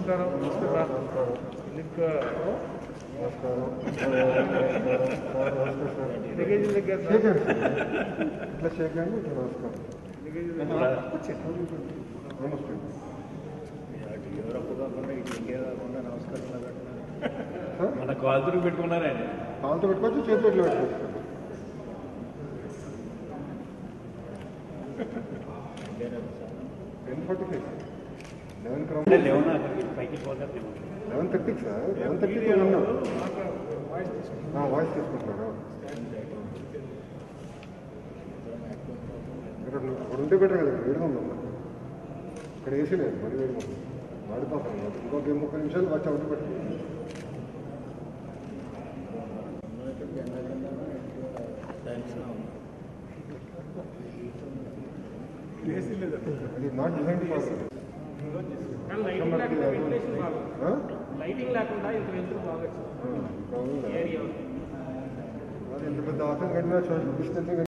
నమస్కారం నమస్కారం link luggage దగ్గర ఇట్లా చేయకండి ఇట్లా నమస్కారం నమస్తే మన కాల్తులు పెట్టుకున్నారండి కాంత పెట్టుకోవచ్చు చేతిలో ఇట్లా పెట్టుకోవచ్చు టెన్ ఫార్టీ ఫైవ్ లెవెన్ క్రౌండ్ అంటే లేవునా అక్కడికి పైకి పోతారు లెవెన్ థర్టీకి సార్ లెవెన్ థర్టీకి ఉన్నాం వాయిస్ తీసుకుంటున్నాను ఇక్కడ ఇక్కడ ఉంటే బెటర్ కదా ఇక్కడ వేడిగా ఉందమ్మా ఇక్కడ ఏసీ లేదు మరి వేడిగా ఉంది వాడుతాం సార్ ఇంకొక ముప్పై నిమిషాలు వచ్చి అవుట్ పెట్టండి అది నాట్ డిజైన్ ఫర్ లైటింగ్ లేకుండా వెంటిలేషన్ బాగా లైటింగ్ లేకుండా ఇంత వెళ్తూ బాగా అది ఎంత పెద్ద ఆఫీస్ కట్టినా సోషల్ డిస్టెన్సింగ్